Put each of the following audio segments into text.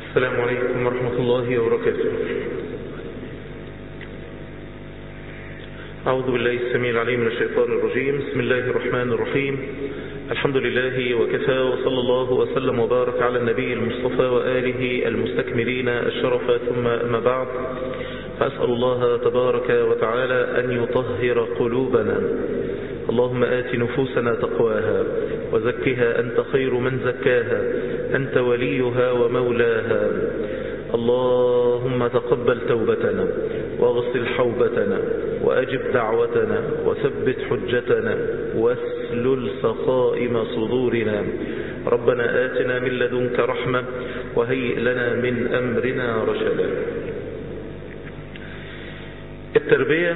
السلام عليكم ورحمة الله وبركاته أعوذ بالله السميع العليم من الشيطان الرجيم بسم الله الرحمن الرحيم الحمد لله وكفى وصلى الله وسلم وبارك على النبي المصطفى وآله المستكملين الشرف ثم أما بعد فأسأل الله تبارك وتعالى أن يطهر قلوبنا اللهم آت نفوسنا تقواها وزكها أنت خير من زكاها أنت وليها ومولاها اللهم تقبل توبتنا واغسل حوبتنا وأجب دعوتنا وثبت حجتنا واسلل سقائم صدورنا ربنا آتنا من لدنك رحمة وهيئ لنا من أمرنا رشدا التربية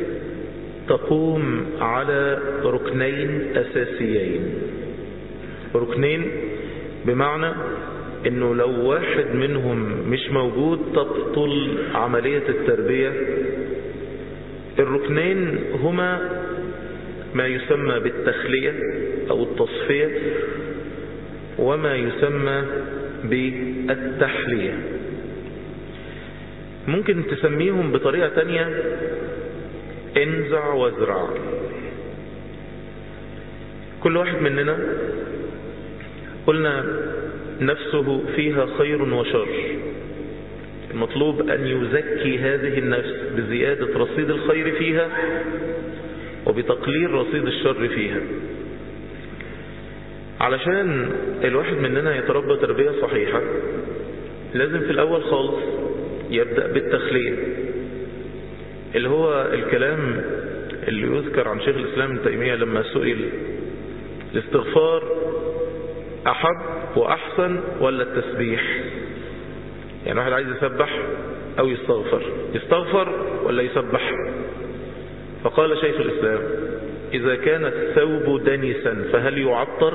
تقوم على ركنين أساسيين ركنين بمعنى انه لو واحد منهم مش موجود تبطل عملية التربية الركنين هما ما يسمى بالتخلية او التصفية وما يسمى بالتحلية ممكن تسميهم بطريقة تانية انزع وازرع كل واحد مننا قلنا نفسه فيها خير وشر المطلوب أن يزكي هذه النفس بزيادة رصيد الخير فيها وبتقليل رصيد الشر فيها علشان الواحد مننا يتربى تربية صحيحة لازم في الأول خالص يبدأ بالتخلية اللي هو الكلام اللي يذكر عن شيخ الإسلام ابن تيمية لما سئل الاستغفار أحب وأحسن ولا التسبيح يعني واحد عايز يسبح أو يستغفر يستغفر ولا يسبح فقال شيخ الإسلام إذا كان الثوب دنسا فهل يعطر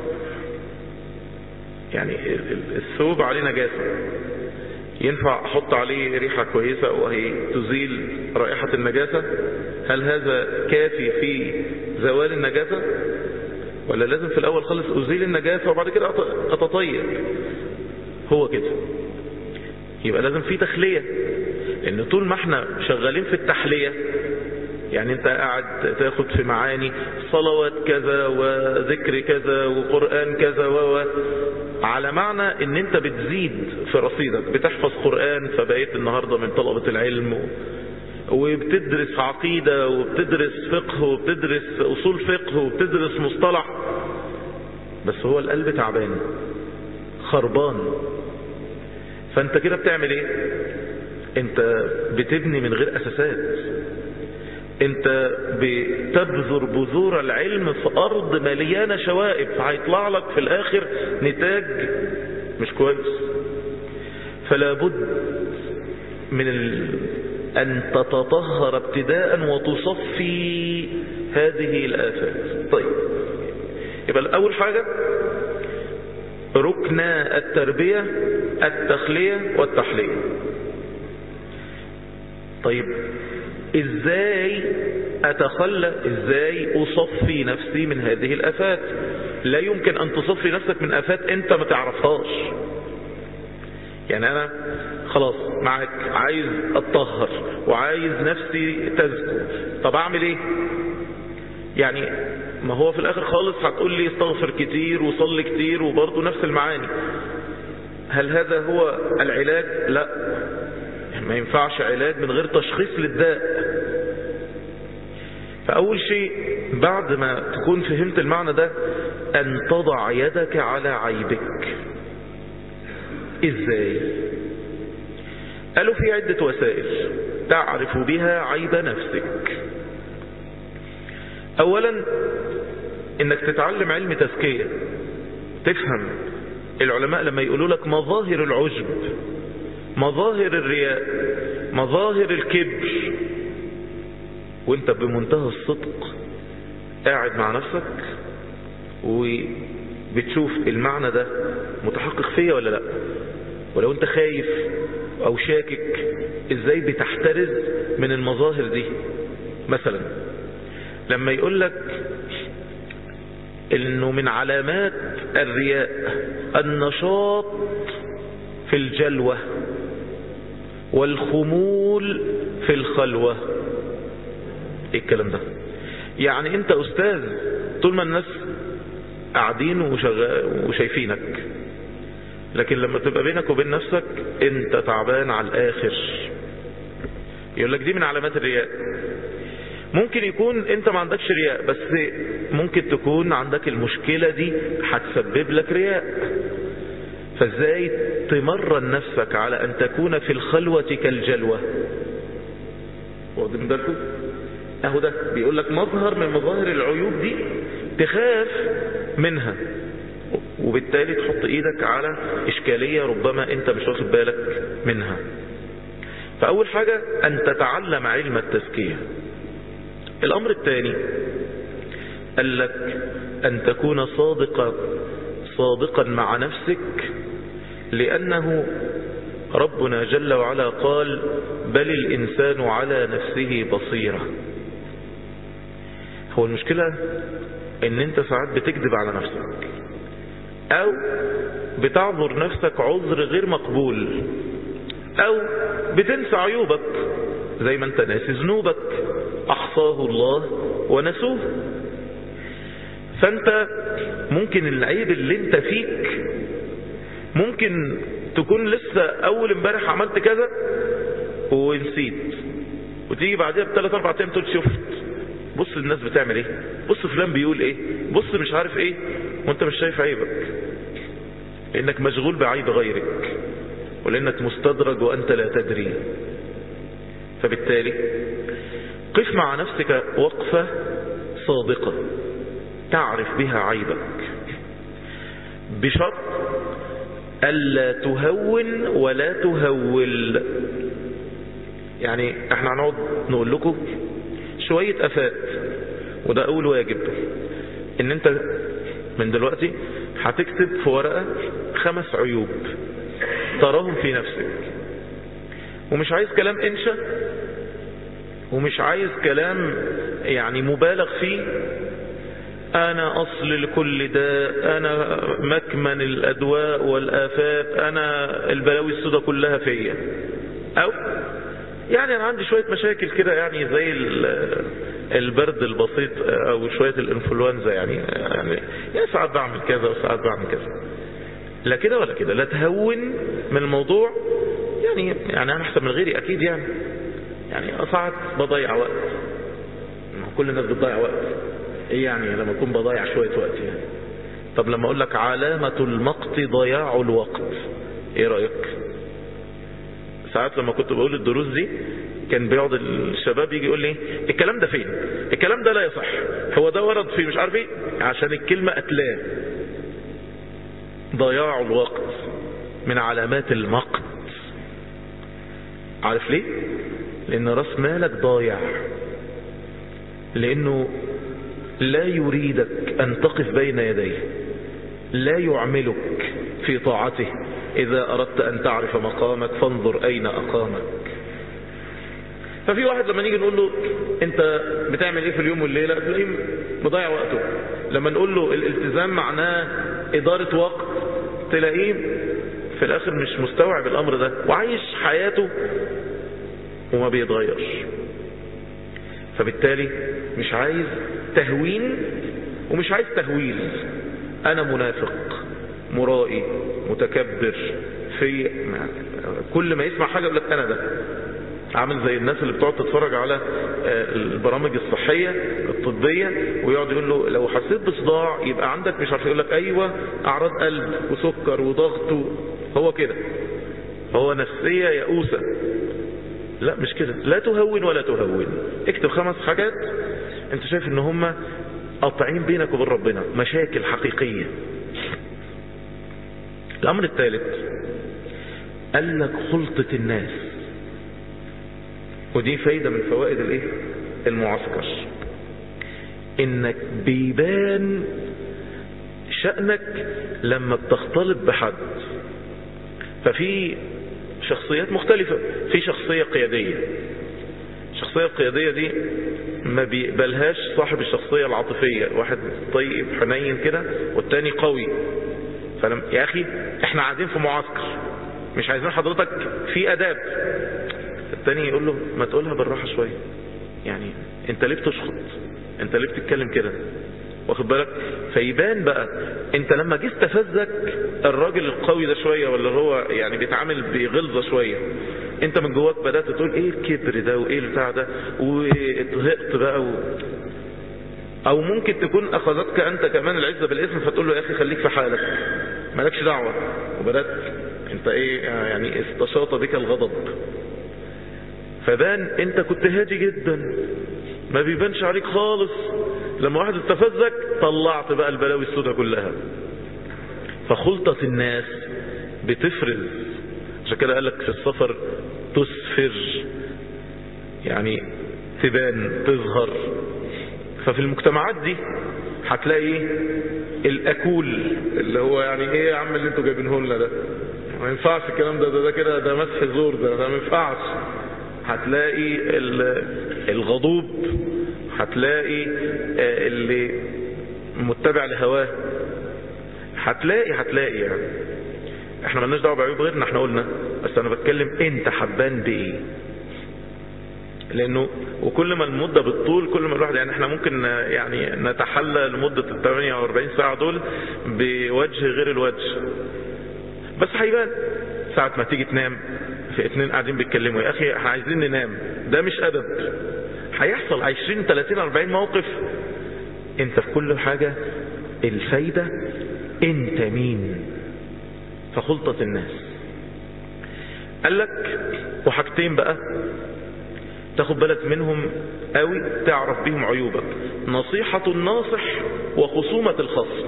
يعني الثوب عليه نجاسة ينفع أحط عليه ريحة كويسة وهي تزيل رائحة النجاسة هل هذا كافي في زوال النجاسة ولا لازم في الأول خالص أزيل النجاسة وبعد كده أتطيب هو كده يبقى لازم في تخلية لأن طول ما احنا شغالين في التحلية يعني انت قاعد تاخد في معاني صلوات كذا وذكر كذا وقرآن كذا و على معنى ان انت بتزيد في رصيدك بتحفظ قرآن فبقيت النهاردة من طلبة العلم وبتدرس عقيدة وبتدرس فقه وبتدرس أصول فقه وبتدرس مصطلح بس هو القلب تعبان خربان فانت كده بتعمل ايه انت بتبني من غير اساسات انت بتبذر بذور العلم في ارض مليانة شوائب فهيطلع لك في الاخر نتاج مش كويس فلا بد من ال... أن تتطهر ابتداء وتصفي هذه الآفات طيب يبقى أول حاجة ركن التربية التخلية والتحلية طيب ازاي اتخلى ازاي اصفي نفسي من هذه الافات لا يمكن ان تصفي نفسك من افات انت ما تعرفهاش يعني انا خلاص معك عايز اتطهر وعايز نفسي تزكو طب اعمل ايه يعني ما هو في الاخر خالص هتقول لي استغفر كتير وصلي كتير وبرضه نفس المعاني هل هذا هو العلاج لا ما ينفعش علاج من غير تشخيص للداء فاول شيء بعد ما تكون فهمت المعنى ده ان تضع يدك على عيبك ازاي قالوا في عدة وسائل تعرف بها عيب نفسك اولا انك تتعلم علم تزكية تفهم العلماء لما يقولوا لك مظاهر العجب مظاهر الرياء مظاهر الكبر وانت بمنتهى الصدق قاعد مع نفسك وبتشوف المعنى ده متحقق فيا ولا لا ولو انت خايف او شاكك ازاي بتحترز من المظاهر دي مثلا لما يقول لك انه من علامات الرياء النشاط في الجلوة والخمول في الخلوة ايه الكلام ده يعني انت استاذ طول ما الناس قاعدين وشايفينك لكن لما تبقى بينك وبين نفسك انت تعبان على الاخر يقول لك دي من علامات الرياء ممكن يكون انت ما عندكش رياء بس ممكن تكون عندك المشكلة دي هتسبب لك رياء فازاي تمرن نفسك على ان تكون في الخلوة كالجلوة واخدين بالكم اهو ده بيقول لك مظهر من مظاهر العيوب دي تخاف منها وبالتالي تحط ايدك على اشكالية ربما انت مش واخد بالك منها فاول حاجة ان تتعلم علم التزكية الامر الثاني قال لك ان تكون صادقا صادقا مع نفسك لانه ربنا جل وعلا قال بل الانسان على نفسه بصيرة هو المشكلة ان انت ساعات بتكذب على نفسك او بتعذر نفسك عذر غير مقبول او بتنسى عيوبك زي ما انت ناسي ذنوبك احصاه الله ونسوه فانت ممكن العيب اللي انت فيك ممكن تكون لسه اول امبارح عملت كذا ونسيت وتيجي بعدها بثلاث اربع ايام تقول شفت بص الناس بتعمل ايه بص فلان بيقول ايه بص مش عارف ايه وانت مش شايف عيبك لانك مشغول بعيب غيرك ولانك مستدرج وانت لا تدري فبالتالي قف مع نفسك وقفة صادقة تعرف بها عيبك بشرط ألا تهون ولا تهول يعني احنا هنقعد نقول لكم شوية أفات وده أول واجب ان انت من دلوقتي هتكتب في ورقة خمس عيوب تراهم في نفسك ومش عايز كلام انشا ومش عايز كلام يعني مبالغ فيه انا اصل لكل ده انا مكمن الادواء والافات انا البلاوي السوداء كلها فيا او يعني انا عندي شوية مشاكل كده يعني زي البرد البسيط او شوية الانفلونزا يعني يعني, يعني ساعات بعمل كذا وساعات بعمل كذا لا كده ولا كده لا تهون من الموضوع يعني يعني انا احسن من غيري اكيد يعني يعني ساعات بضيع وقت كل الناس بتضيع وقت ايه يعني لما اكون بضيع شوية وقت يعني طب لما اقول لك علامة المقت ضياع الوقت ايه رأيك ساعات لما كنت بقول الدروس دي كان بيقعد الشباب يجي يقول لي الكلام ده فين الكلام ده لا يصح هو ده ورد في مش عارف ايه عشان الكلمة قتلاه ضياع الوقت من علامات المقت عارف ليه لان راس مالك ضايع لانه لا يريدك ان تقف بين يديه لا يعملك في طاعته اذا اردت ان تعرف مقامك فانظر اين اقامك ففي واحد لما نيجي نقول له انت بتعمل ايه في اليوم والليلة تلاقيه مضيع وقته لما نقول له الالتزام معناه ادارة وقت تلاقيه في الاخر مش مستوعب الامر ده وعايش حياته وما بيتغيرش فبالتالي مش عايز تهوين ومش عايز تهويل انا منافق مرائي متكبر في كل ما يسمع حاجة يقول لك انا ده عامل زي الناس اللي بتقعد تتفرج على البرامج الصحية الطبية ويقعد يقول له لو حسيت بصداع يبقى عندك مش عارف يقول لك ايوه اعراض قلب وسكر وضغط هو كده هو نفسية يئوسة لا مش كده لا تهون ولا تهون اكتب خمس حاجات انت شايف ان هم قاطعين بينك وبين ربنا مشاكل حقيقية الامر الثالث قال لك خلطة الناس ودي فايدة من فوائد الايه المعسكر انك بيبان شأنك لما بتختلط بحد ففي شخصيات مختلفة في شخصية قيادية الشخصية القيادية دي ما بيقبلهاش صاحب الشخصية العاطفية واحد طيب حنين كده والتاني قوي فلم يا اخي احنا قاعدين في معسكر مش عايزين حضرتك في اداب التاني يقول له ما تقولها بالراحة شوية يعني انت ليه بتشخط انت ليه بتتكلم كده واخد بالك فيبان بقى انت لما جيت تفزك الراجل القوي ده شوية ولا هو يعني بيتعامل بغلظة شوية انت من جواك بدأت تقول ايه الكبر ده وايه البتاع ده واتهقت بقى و... او ممكن تكون اخذتك انت كمان العزة بالاسم فتقول له يا اخي خليك في حالك مالكش دعوة وبدأت انت ايه يعني استشاط بك الغضب فبان انت كنت هادي جدا ما بيبانش عليك خالص لما واحد استفزك طلعت بقى البلاوي السوداء كلها فخلطة الناس بتفرز عشان كده قال لك في السفر تسفر يعني تبان تظهر ففي المجتمعات دي هتلاقي الاكول اللي هو يعني ايه يا عم اللي انتوا جايبينه لنا ده ما ينفعش الكلام ده ده, ده كده ده مسح زور ده ده ما ينفعش هتلاقي الغضوب هتلاقي اللي متبع لهواه هتلاقي هتلاقي يعني احنا مالناش دعوه بعيوب غيرنا احنا قلنا بس انا بتكلم انت حبان بايه لانه وكل ما المدة بالطول كل ما الواحد يعني احنا ممكن يعني نتحلى لمدة ال 48 ساعة دول بوجه غير الوجه بس هيبان ساعة ما تيجي تنام في اتنين قاعدين بيتكلموا يا اخي احنا عايزين ننام ده مش ادب هيحصل 20 30 40 موقف انت في كل حاجة الفايدة انت مين فخلطة الناس قال لك وحاجتين بقى تاخد بالك منهم قوي تعرف بيهم عيوبك نصيحة الناصح وخصومة الخصم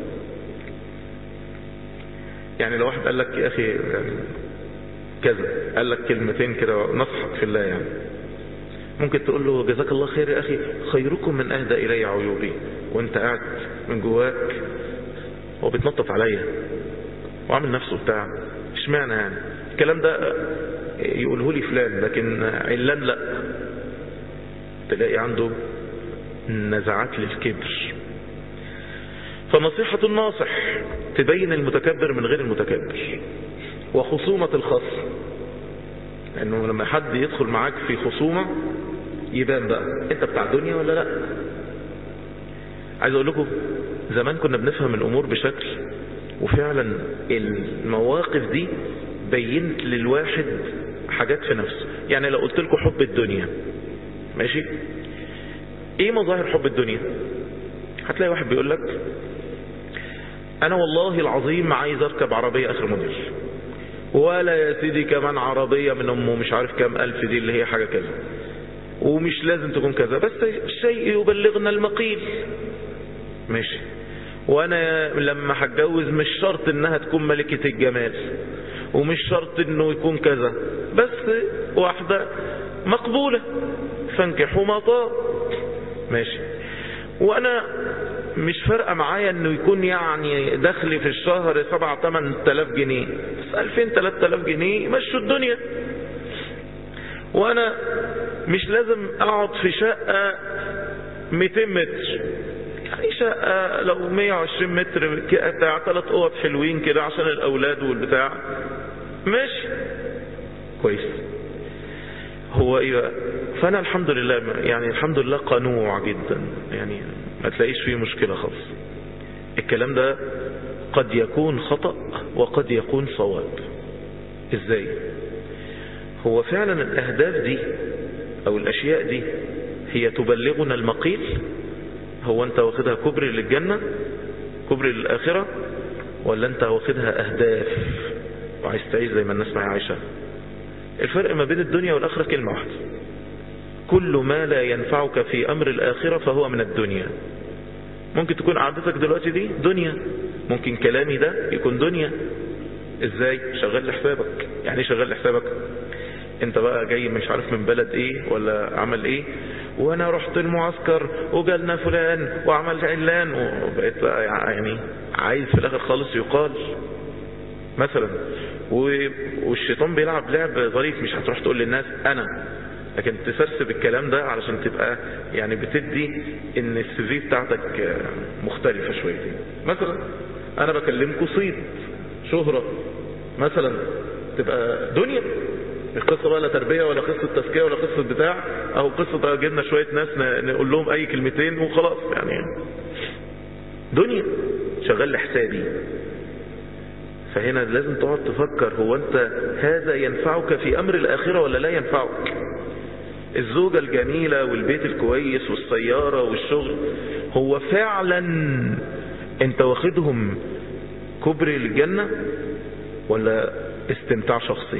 يعني لو واحد قال لك يا اخي يعني كذا قال لك كلمتين كده نصحك في الله يعني ممكن تقول له جزاك الله خير يا اخي خيركم من اهدى الي عيوبي وانت قاعد من جواك هو بيتنطط عليا وعامل نفسه بتاع اشمعنى يعني الكلام ده يقوله لي فلان لكن علان لا تلاقي عنده نزعات للكبر فنصيحة الناصح تبين المتكبر من غير المتكبر وخصومة الخصم انه لما حد يدخل معاك في خصومة يبان بقى انت بتاع دنيا ولا لا عايز اقول لكم زمان كنا بنفهم الامور بشكل وفعلا المواقف دي بينت للواحد حاجات في نفسه يعني لو قلت لكم حب الدنيا ماشي ايه مظاهر حب الدنيا هتلاقي واحد بيقول لك انا والله العظيم عايز اركب عربية اخر موديل ولا يا سيدي كمان عربية من امه مش عارف كام الف دي اللي هي حاجة كذا ومش لازم تكون كذا بس شيء يبلغنا المقيل ماشي وانا لما هتجوز مش شرط انها تكون ملكة الجمال ومش شرط انه يكون كذا بس واحدة مقبولة فانكحوا ما طاب ماشي وانا مش فارقة معايا انه يكون يعني دخلي في الشهر سبعة تمن تلاف جنيه بس الفين تلات تلاف جنيه مشوا الدنيا وانا مش لازم اقعد في شقة 200 متر يعني شقة لو 120 متر بتاع ثلاث اوض حلوين كده عشان الاولاد والبتاع ماشي كويس هو ايه بقى فانا الحمد لله يعني الحمد لله قنوع جدا يعني ما تلاقيش فيه مشكلة خالص الكلام ده قد يكون خطأ وقد يكون صواب ازاي هو فعلا الاهداف دي او الاشياء دي هي تبلغنا المقيل هو انت واخدها كبري للجنة كبري للآخرة ولا انت واخدها اهداف وعايز تعيش زي ما الناس معي عايشة الفرق ما بين الدنيا والآخرة كلمة واحدة كل ما لا ينفعك في أمر الآخرة فهو من الدنيا ممكن تكون قعدتك دلوقتي دي دنيا ممكن كلامي ده يكون دنيا ازاي شغال لحسابك يعني ايه شغال لحسابك انت بقى جاي مش عارف من بلد ايه ولا عمل ايه وانا رحت المعسكر وجالنا فلان وعمل علان وبقيت بقى يعني عايز في الاخر خالص يقال مثلا والشيطان بيلعب لعب ظريف مش هتروح تقول للناس انا لكن تسرسب الكلام ده علشان تبقى يعني بتدي ان السي في بتاعتك مختلفة شويتين مثلا انا بكلمكم صيت شهرة مثلا فتبقى دنيا القصة بقى لا تربية ولا قصة تزكية ولا قصة بتاع او قصة بقى جبنا شوية ناس نقول لهم اي كلمتين وخلاص يعني دنيا شغال لحسابي فهنا لازم تقعد تفكر هو انت هذا ينفعك في امر الاخرة ولا لا ينفعك الزوجة الجميلة والبيت الكويس والسيارة والشغل هو فعلا انت واخدهم كبر الجنة ولا استمتاع شخصي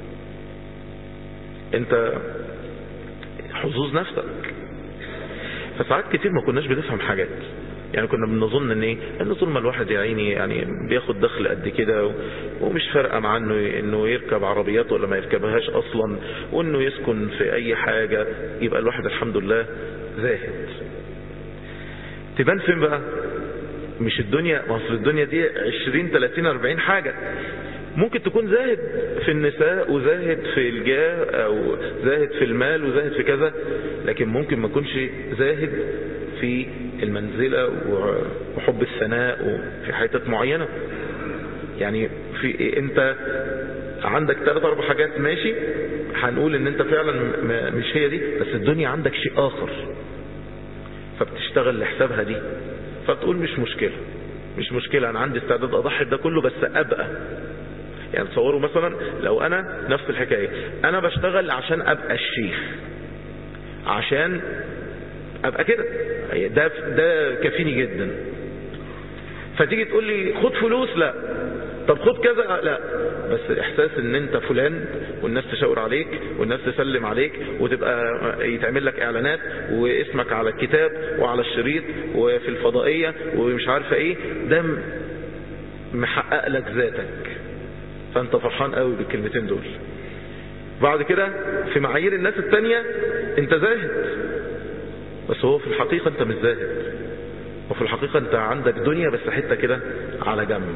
انت حظوظ نفسك فساعات كتير ما كناش بنفهم حاجات يعني كنا بنظن ان ايه ان طول ما الواحد يا عيني يعني بياخد دخل قد كده ومش فارقه معاه انه انه يركب عربيات ولا ما يركبهاش اصلا وانه يسكن في اي حاجه يبقى الواحد الحمد لله زاهد تبان فين بقى مش الدنيا اصل الدنيا دي 20 30 40 حاجه ممكن تكون زاهد في النساء وزاهد في الجاه او زاهد في المال وزاهد في كذا لكن ممكن ما يكونش زاهد في المنزلة وحب الثناء وفي حياتات معينة يعني في انت عندك ثلاث اربع حاجات ماشي هنقول ان انت فعلا مش هي دي بس الدنيا عندك شيء اخر فبتشتغل لحسابها دي فبتقول مش مشكلة مش مشكلة انا عندي استعداد اضحي ده كله بس ابقى يعني تصوروا مثلا لو انا نفس الحكاية انا بشتغل عشان ابقى الشيخ عشان ابقى كده ده ده كافيني جدا فتيجي تقول لي خد فلوس لا طب خد كذا لا بس احساس ان انت فلان والناس تشاور عليك والناس تسلم عليك وتبقى يتعمل لك اعلانات واسمك على الكتاب وعلى الشريط وفي الفضائية ومش عارفة ايه ده محقق لك ذاتك فانت فرحان قوي بالكلمتين دول بعد كده في معايير الناس التانية انت زاهد بس هو في الحقيقة انت مش زاهد وفي الحقيقة انت عندك دنيا بس حتة كده على جنب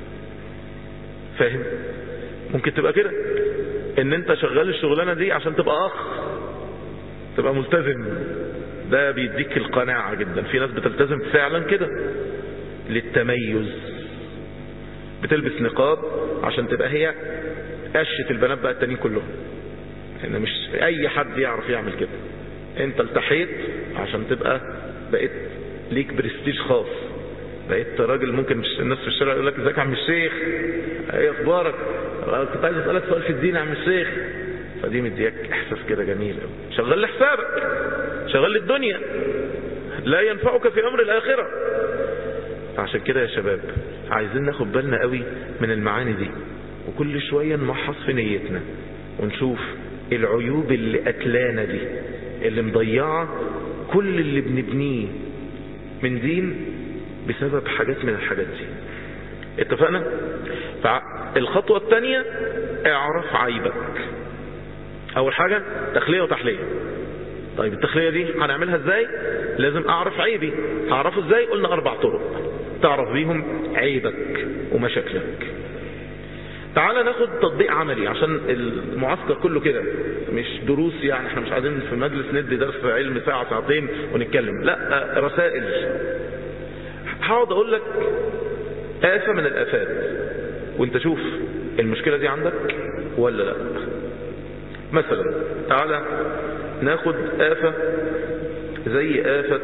فاهم ممكن تبقى كده ان انت شغال الشغلانة دي عشان تبقى اخ تبقى ملتزم ده بيديك القناعة جدا في ناس بتلتزم فعلا كده للتميز بتلبس نقاب عشان تبقى هي قشة البنات بقى التانيين كلهم ان مش اي حد يعرف يعمل كده انت التحيت عشان تبقى بقيت ليك برستيج خاص بقيت راجل ممكن الناس في الشارع يقول لك ازيك يا عم الشيخ ايه اخبارك كنت عايز اسالك سؤال في الدين يا عم الشيخ فدي مدياك احساس كده جميل قوي شغال لحسابك شغال للدنيا لا ينفعك في امر الاخره عشان كده يا شباب عايزين ناخد بالنا قوي من المعاني دي وكل شويه نمحص في نيتنا ونشوف العيوب اللي أكلانا دي اللي مضيعة كل اللي بنبنيه من دين بسبب حاجات من الحاجات دي اتفقنا فالخطوة الثانية اعرف عيبك اول حاجة تخلية وتحلية طيب التخلية دي هنعملها ازاي لازم اعرف عيبي هعرفه ازاي قلنا اربع طرق تعرف بيهم عيبك ومشاكلك تعال ناخد تطبيق عملي عشان المعسكر كله كده مش دروس يعني احنا مش قاعدين في مجلس ندي درس علم ساعة ساعتين ونتكلم لا رسائل هقعد اقول لك آفة من الآفات وانت شوف المشكلة دي عندك ولا لا مثلا تعالى ناخد آفة زي آفة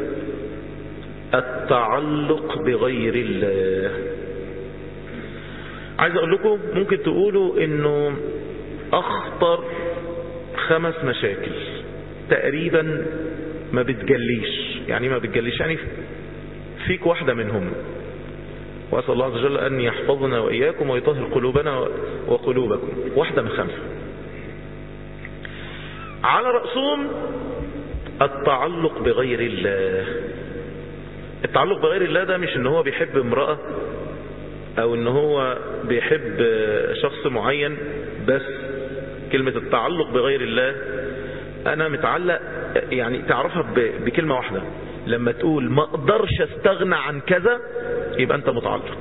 التعلق بغير الله عايز اقول لكم ممكن تقولوا انه اخطر خمس مشاكل تقريبا ما بتجليش يعني ما بتجليش يعني فيك واحدة منهم وأسأل الله عز وجل أن يحفظنا وإياكم ويطهر قلوبنا وقلوبكم واحدة من خمسة على رأسهم التعلق بغير الله التعلق بغير الله ده مش ان هو بيحب امرأة او ان هو بيحب شخص معين بس كلمة التعلق بغير الله انا متعلق يعني تعرفها بكلمة واحدة لما تقول ما اقدرش استغنى عن كذا يبقى انت متعلق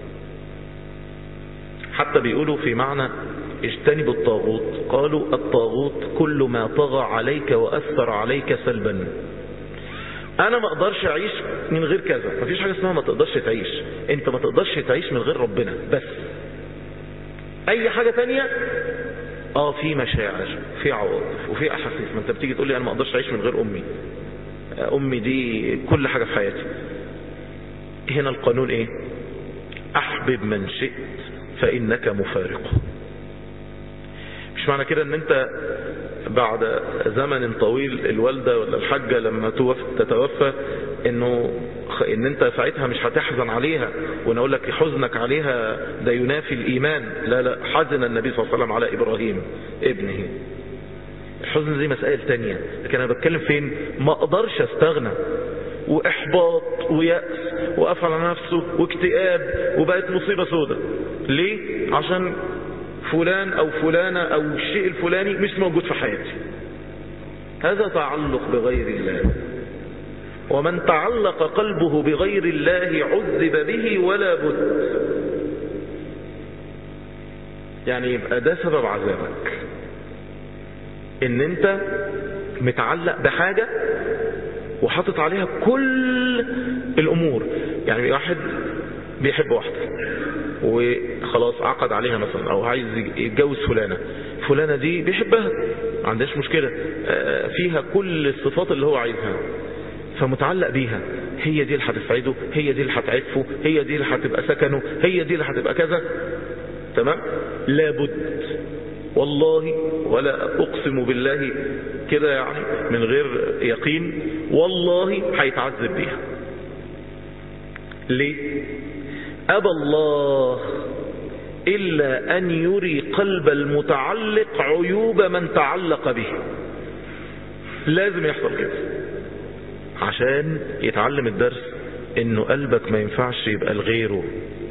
حتى بيقولوا في معنى اجتنبوا الطاغوت قالوا الطاغوت كل ما طغى عليك وأثر عليك سلبا انا ما اقدرش اعيش من غير كذا مفيش حاجة اسمها ما تقدرش تعيش انت ما تقدرش تعيش من غير ربنا بس اي حاجة تانية اه في مشاعر في عواطف وفي احاسيس ما انت بتيجي تقول لي انا ما اقدرش اعيش من غير امي امي دي كل حاجة في حياتي هنا القانون ايه احبب من شئت فانك مفارقه مش معنى كده ان انت بعد زمن طويل الوالدة ولا الحاجة لما تتوفى انه ان انت ساعتها مش هتحزن عليها وانا اقول لك حزنك عليها ده ينافي الايمان لا لا حزن النبي صلى الله عليه وسلم على ابراهيم ابنه الحزن دي مسائل تانية لكن انا بتكلم فين ما اقدرش استغنى واحباط ويأس وقف على نفسه واكتئاب وبقت مصيبة سودة ليه عشان فلان او فلانة او الشيء الفلاني مش موجود في حياتي هذا تعلق بغير الله ومن تعلق قلبه بغير الله عذب به ولا بد يعني يبقى ده سبب عذابك ان انت متعلق بحاجة وحاطط عليها كل الامور يعني واحد بيحب واحدة وخلاص عقد عليها مثلا او عايز يتجوز فلانة فلانة دي بيحبها ما عندهاش مشكلة فيها كل الصفات اللي هو عايزها فمتعلق بيها هي دي اللي هتسعده هي دي اللي هتعفه هي دي اللي هتبقى سكنه هي دي اللي هتبقى كذا تمام لابد والله ولا اقسم بالله كده يعني من غير يقين والله هيتعذب بيها ليه أبى الله إلا أن يري قلب المتعلق عيوب من تعلق به لازم يحصل كده عشان يتعلم الدرس انه قلبك ما ينفعش يبقى لغيره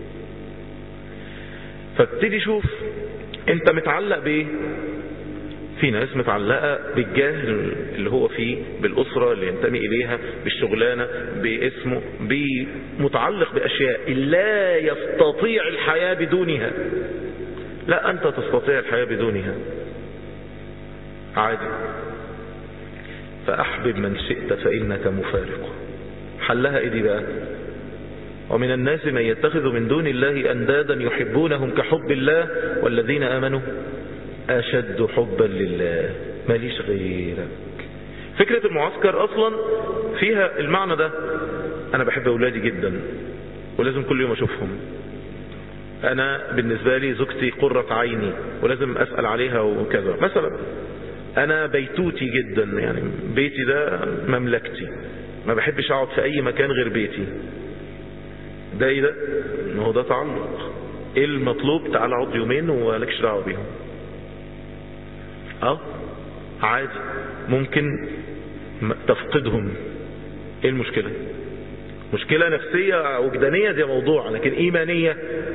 فابتدي شوف انت متعلق بايه في ناس متعلقة بالجاه اللي هو فيه بالأسرة اللي ينتمي إليها بالشغلانة باسمه متعلق بأشياء لا يستطيع الحياة بدونها لا أنت تستطيع الحياة بدونها عادي فأحبب من شئت فإنك مفارق حلها إيه دي بقى ومن الناس من يتخذ من دون الله أندادا يحبونهم كحب الله والذين آمنوا أشد حبا لله ماليش غيرك فكرة المعسكر أصلا فيها المعنى ده أنا بحب أولادي جدا ولازم كل يوم أشوفهم أنا بالنسبة لي زوجتي قرة عيني ولازم أسأل عليها وكذا مثلا أنا بيتوتي جدا يعني بيتي ده مملكتي ما بحبش أقعد في أي مكان غير بيتي ده إيه ده؟ ما هو ده تعلق إيه المطلوب تعال اقعد يومين ولكش دعوه بيهم اه عادي ممكن تفقدهم ايه المشكلة مشكلة نفسية وجدانية دي موضوع لكن ايمانية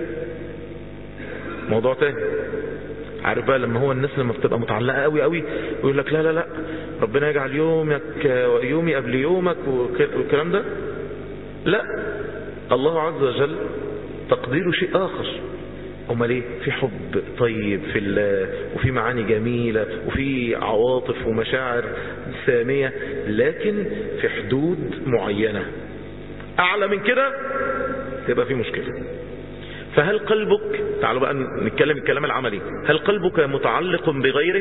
موضوع تاني عارف بقى لما هو الناس لما بتبقى متعلقة قوي قوي ويقول لك لا لا لا ربنا يجعل يومك يومي قبل يومك والكلام ده لا الله عز وجل تقديره شيء آخر امال ايه في حب طيب في الله وفي معاني جميلة وفي عواطف ومشاعر سامية لكن في حدود معينة اعلى من كده تبقى في مشكلة فهل قلبك تعالوا بقى نتكلم الكلام العملي هل قلبك متعلق بغيره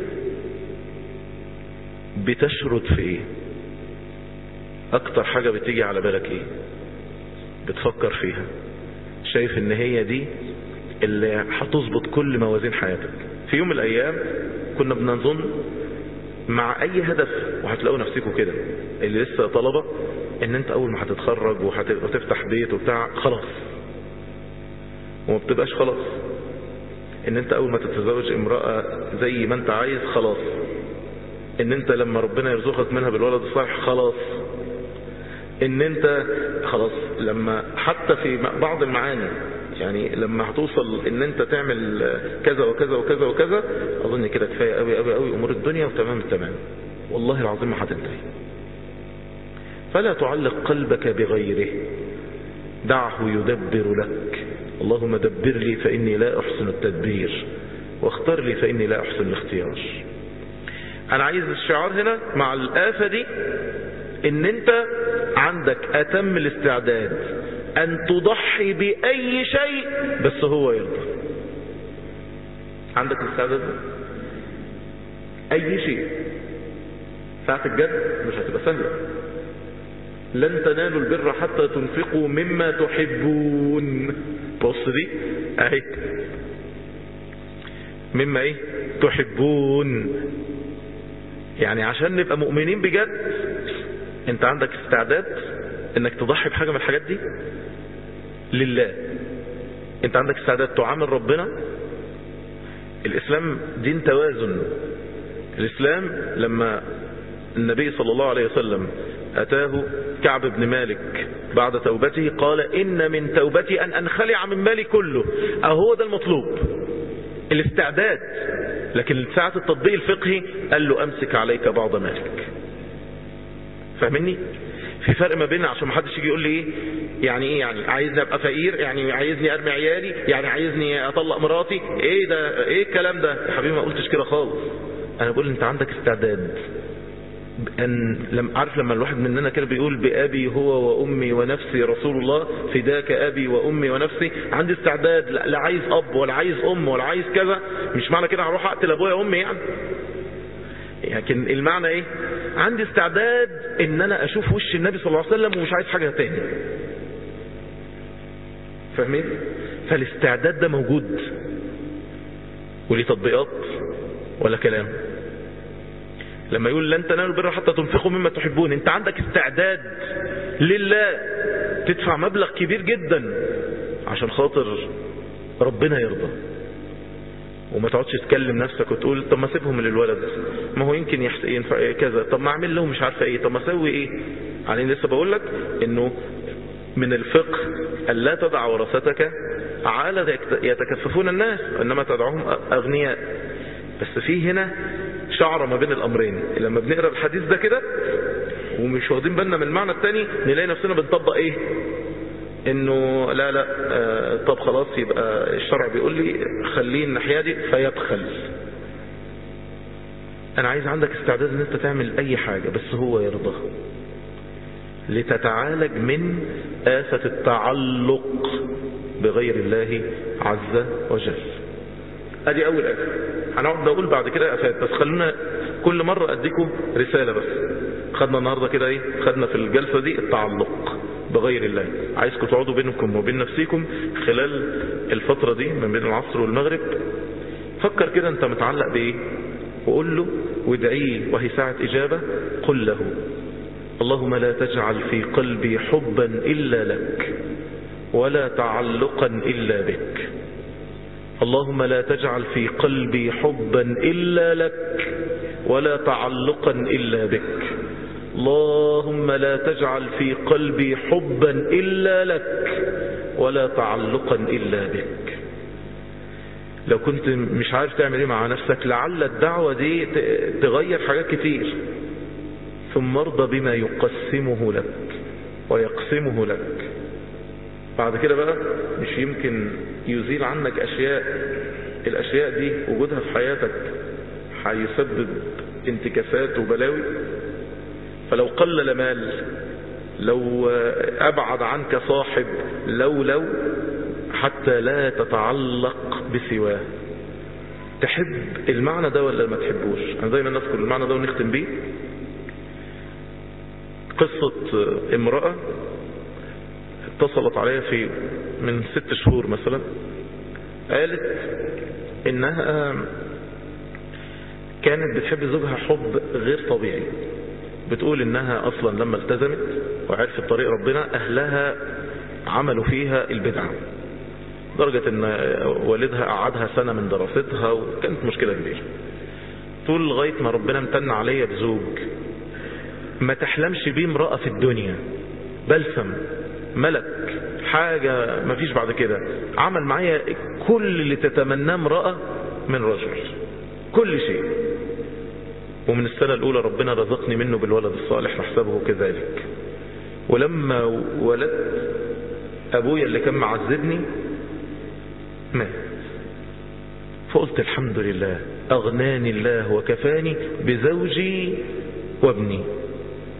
بتشرد في ايه اكتر حاجة بتيجي على بالك ايه بتفكر فيها شايف ان هي دي اللي هتظبط كل موازين حياتك في يوم من الايام كنا بنظن مع اي هدف وهتلاقوا نفسكم كده اللي لسه طلبة ان انت اول ما هتتخرج وهتفتح بيت وبتاع خلاص وما بتبقاش خلاص ان انت اول ما تتزوج امرأة زي ما انت عايز خلاص ان انت لما ربنا يرزقك منها بالولد الصالح خلاص ان انت خلاص لما حتى في بعض المعاني يعني لما هتوصل ان انت تعمل كذا وكذا وكذا وكذا اظن كده كفايه قوي قوي قوي امور الدنيا وتمام التمام والله العظيم ما هتنتهي فلا تعلق قلبك بغيره دعه يدبر لك اللهم دبر لي فاني لا احسن التدبير واختار لي فاني لا احسن الاختيار انا عايز الشعار هنا مع الافه دي ان انت عندك اتم الاستعداد ان تضحي باي شيء بس هو يرضى عندك الاستعداد ده اي شيء ساعة الجد مش هتبقى سهلة لن تنالوا البر حتى تنفقوا مما تحبون بص دي اهي مما ايه تحبون يعني عشان نبقى مؤمنين بجد انت عندك استعداد انك تضحي بحاجة من الحاجات دي لله انت عندك استعداد تعامل ربنا الاسلام دين توازن الاسلام لما النبي صلى الله عليه وسلم اتاه كعب بن مالك بعد توبته قال ان من توبتي ان انخلع من مالي كله اهو ده المطلوب الاستعداد لكن ساعة التطبيق الفقهي قال له امسك عليك بعض مالك فاهمني في فرق ما بين عشان ما حدش يجي يقول لي ايه يعني ايه يعني عايزني ابقى فقير يعني عايزني ارمي عيالي يعني عايزني اطلق مراتي ايه ده ايه الكلام ده يا حبيبي ما قلتش كده خالص انا بقول انت عندك استعداد ان لم عارف لما الواحد مننا كده بيقول بابي هو وامي ونفسي رسول الله فداك ابي وامي ونفسي عندي استعداد لا, لا عايز اب ولا عايز ام ولا عايز كذا مش معنى كده هروح اقتل ابويا وامي يعني لكن المعنى ايه عندي استعداد ان انا اشوف وش النبي صلى الله عليه وسلم ومش عايز حاجة تاني فاهمين فالاستعداد ده موجود وليه تطبيقات ولا كلام لما يقول لن تنالوا البر حتى تنفقوا مما تحبون انت عندك استعداد لله تدفع مبلغ كبير جدا عشان خاطر ربنا يرضى وما تقعدش تكلم نفسك وتقول طب ما سيبهم للولد ما هو يمكن يحس... ينفع كذا طب ما اعمل لهم مش عارفه ايه طب ما اسوي ايه يعني لسه بقول لك انه من الفقه الا تدع ورثتك عالة يتكففون الناس انما تدعوهم اغنياء بس في هنا شعر ما بين الامرين لما بنقرا الحديث ده كده ومش واخدين بالنا من المعنى الثاني نلاقي نفسنا بنطبق ايه انه لا لا آه طب خلاص يبقى الشرع بيقول لي خليه الناحيه دي فيبخل انا عايز عندك استعداد ان انت تعمل اي حاجة بس هو يرضى لتتعالج من آفة التعلق بغير الله عز وجل ادي اول آفة هنقعد نقول بعد كده آفات بس خلونا كل مرة اديكم رسالة بس خدنا النهاردة كده ايه خدنا في الجلسة دي التعلق بغير الله عايزكم تقعدوا بينكم وبين نفسيكم خلال الفترة دي من بين العصر والمغرب فكر كده انت متعلق بايه وقول له وادعيه وهي ساعة اجابة قل له اللهم لا تجعل في قلبي حبا الا لك ولا تعلقا الا بك اللهم لا تجعل في قلبي حبا الا لك ولا تعلقا الا بك اللهم لا تجعل في قلبي حبا إلا لك ولا تعلقا إلا بك لو كنت مش عارف تعمل ايه مع نفسك لعل الدعوة دي تغير حاجات كتير ثم ارضى بما يقسمه لك ويقسمه لك بعد كده بقى مش يمكن يزيل عنك أشياء الأشياء دي وجودها في حياتك هيسبب انتكاسات وبلاوي فلو قلل مال لو أبعد عنك صاحب لو لو حتى لا تتعلق بسواه تحب المعنى ده ولا ما تحبوش أنا دايما نذكر المعنى ده ونختم بيه قصة امرأة اتصلت عليها في من ست شهور مثلا قالت انها كانت بتحب زوجها حب غير طبيعي بتقول انها اصلا لما التزمت وعرفت طريق ربنا اهلها عملوا فيها البدعة لدرجة ان والدها قعدها سنة من دراستها وكانت مشكلة كبيرة تقول لغاية ما ربنا امتن عليا بزوج ما تحلمش بيه امرأة في الدنيا بلسم ملك حاجة ما فيش بعد كده عمل معايا كل اللي تتمناه امرأة من رجل كل شيء ومن السنة الأولى ربنا رزقني منه بالولد الصالح نحسبه كذلك ولما ولدت أبويا اللي كان معذبني مات فقلت الحمد لله أغناني الله وكفاني بزوجي وابني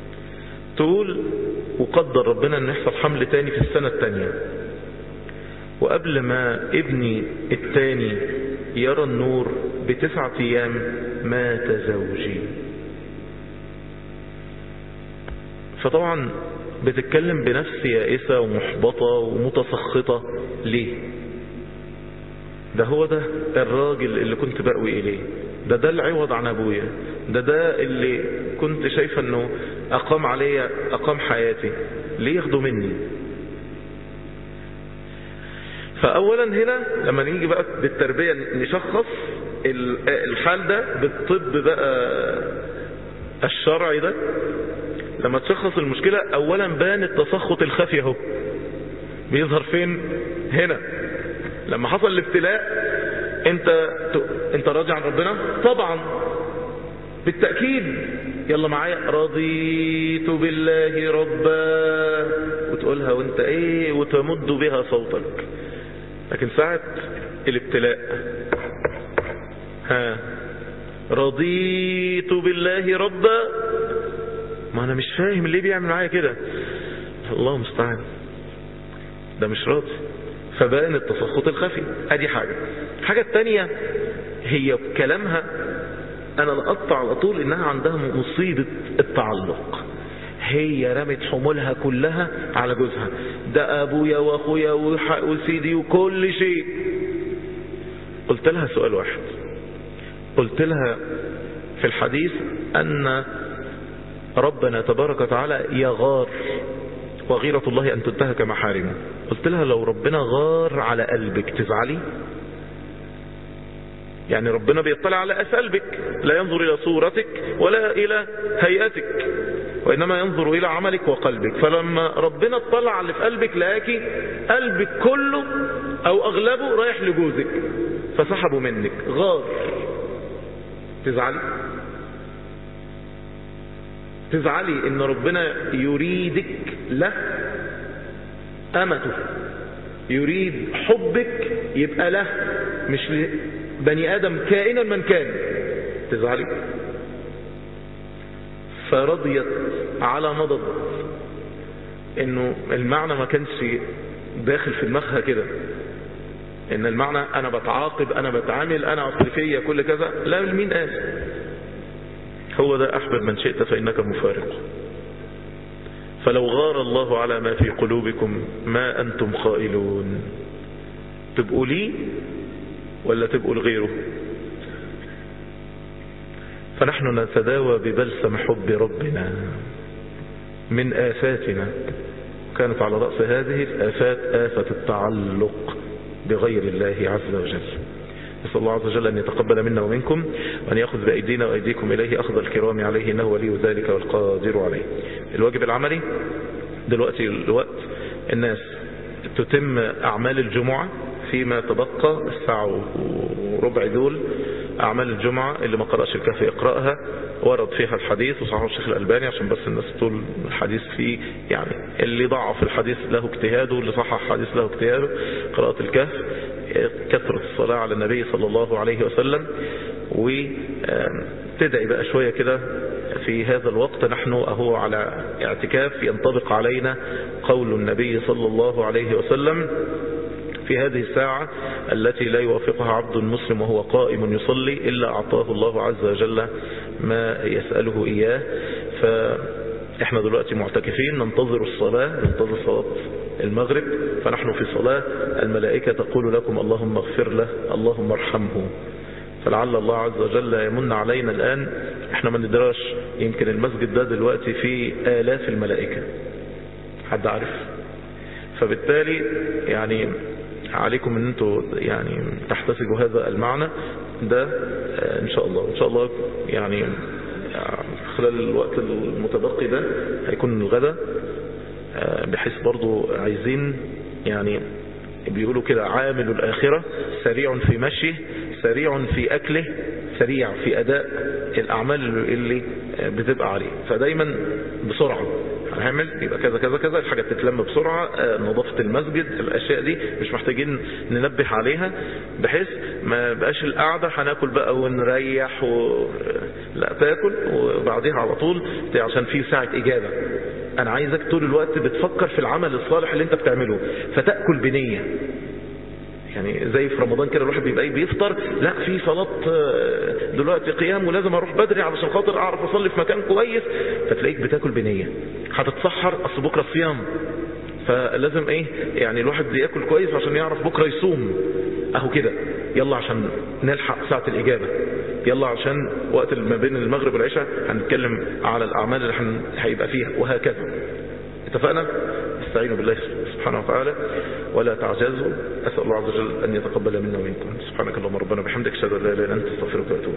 تقول وقدر ربنا أن يحصل حمل تاني في السنة التانية وقبل ما ابني التاني يرى النور بتسعة ايام مات زوجي فطبعا بتتكلم بنفس يائسة ومحبطة ومتسخطة ليه ده هو ده الراجل اللي كنت بأوي إليه ده ده العوض عن أبويا ده ده اللي كنت شايفة أنه أقام عليا أقام حياتي ليه ياخدوا مني فأولا هنا لما نيجي بقى بالتربية نشخص الحال ده بالطب بقى الشرعي ده لما تشخص المشكلة اولا بان التسخط الخفي اهو بيظهر فين هنا لما حصل الابتلاء انت انت راضي عن ربنا طبعا بالتأكيد يلا معايا رضيت بالله ربا وتقولها وانت ايه وتمد بها صوتك لكن ساعة الابتلاء ها رضيت بالله ربا ما انا مش فاهم ليه بيعمل معايا كده الله المستعان ده مش راضي فبان التسخط الخفي ادي حاجة الحاجة التانية هي كلامها انا لقطع على طول انها عندها مصيبة التعلق هي رمت حمولها كلها على جوزها ده ابويا واخويا وسيدي وكل شيء قلت لها سؤال واحد قلت لها في الحديث ان ربنا تبارك وتعالى يغار وغيرة الله أن تنتهك محارمه قلت لها لو ربنا غار على قلبك تزعلي يعني ربنا بيطلع على قلبك لا ينظر إلى صورتك ولا إلى هيئتك وإنما ينظر إلى عملك وقلبك فلما ربنا اطلع على اللي في قلبك لقاكي قلبك كله أو أغلبه رايح لجوزك فسحبوا منك غار تزعلي تزعلي ان ربنا يريدك له امته يريد حبك يبقى له مش بني ادم كائنا من كان تزعلي فرضيت على مضض انه المعنى ما كانش داخل في دماغها كده ان المعنى انا بتعاقب انا بتعامل انا اصل فيا كل كذا لا مين قال هو ده أحبب من شئت فإنك مفارق فلو غار الله على ما في قلوبكم ما أنتم قائلون تبقوا لي ولا تبقوا لغيره فنحن نتداوى ببلسم حب ربنا من آفاتنا كانت على رأس هذه الآفات آفة التعلق بغير الله عز وجل نسأل الله عز وجل أن يتقبل منا ومنكم وأن يأخذ بأيدينا وأيديكم إليه أخذ الكرام عليه إنه ولي ذلك والقادر عليه الواجب العملي دلوقتي الوقت الناس تتم أعمال الجمعة فيما تبقى الساعة وربع دول أعمال الجمعة اللي ما قرأش الكهف يقرأها ورد فيها الحديث وصححه الشيخ الألباني عشان بس الناس تقول الحديث فيه يعني اللي ضعف الحديث له اجتهاده اللي صحح الحديث له اجتهاده قراءة الكهف كثرة الصلاة على النبي صلى الله عليه وسلم وتدعي بقى شوية كده في هذا الوقت نحن أهو على اعتكاف ينطبق علينا قول النبي صلى الله عليه وسلم في هذه الساعة التي لا يوافقها عبد مسلم وهو قائم يصلي إلا أعطاه الله عز وجل ما يسأله إياه فإحنا دلوقتي معتكفين ننتظر الصلاة ننتظر صلاة المغرب فنحن في صلاة الملائكة تقول لكم اللهم اغفر له اللهم ارحمه فلعل الله عز وجل يمن علينا الآن احنا ما ندراش يمكن المسجد ده دلوقتي فيه آلاف الملائكة حد عارف فبالتالي يعني عليكم ان انتوا يعني تحتسبوا هذا المعنى ده ان شاء الله ان شاء الله يعني خلال الوقت المتبقي ده هيكون الغدا بحيث برضو عايزين يعني بيقولوا كده عامل الآخرة سريع في مشيه سريع في أكله سريع في أداء الأعمال اللي بتبقى عليه فدايما بسرعة هنعمل يبقى كذا كذا كذا الحاجة تتلم بسرعة نظافة المسجد الأشياء دي مش محتاجين ننبه عليها بحيث ما بقاش القعدة هناكل بقى ونريح و... لا تاكل وبعديها على طول عشان في ساعة إجابة أنا عايزك طول الوقت بتفكر في العمل الصالح اللي أنت بتعمله فتأكل بنية يعني زي في رمضان كده الواحد بيبقى ايه بيفطر لا في صلاة دلوقتي قيام ولازم اروح بدري علشان خاطر اعرف اصلي في مكان كويس فتلاقيك بتاكل بنية هتتسحر اصل بكرة صيام فلازم ايه يعني الواحد ياكل كويس عشان يعرف بكرة يصوم اهو كده يلا عشان نلحق ساعة الاجابة يلا عشان وقت ما بين المغرب والعشاء هنتكلم على الاعمال اللي هيبقى فيها وهكذا اتفقنا استعينوا بالله سبحانه وتعالى ولا تعجزوا أسأل الله عز وجل أن يتقبل منا ومنكم سبحانك اللهم ربنا بحمدك اشهد ان لا اله الا انت استغفرك واتوب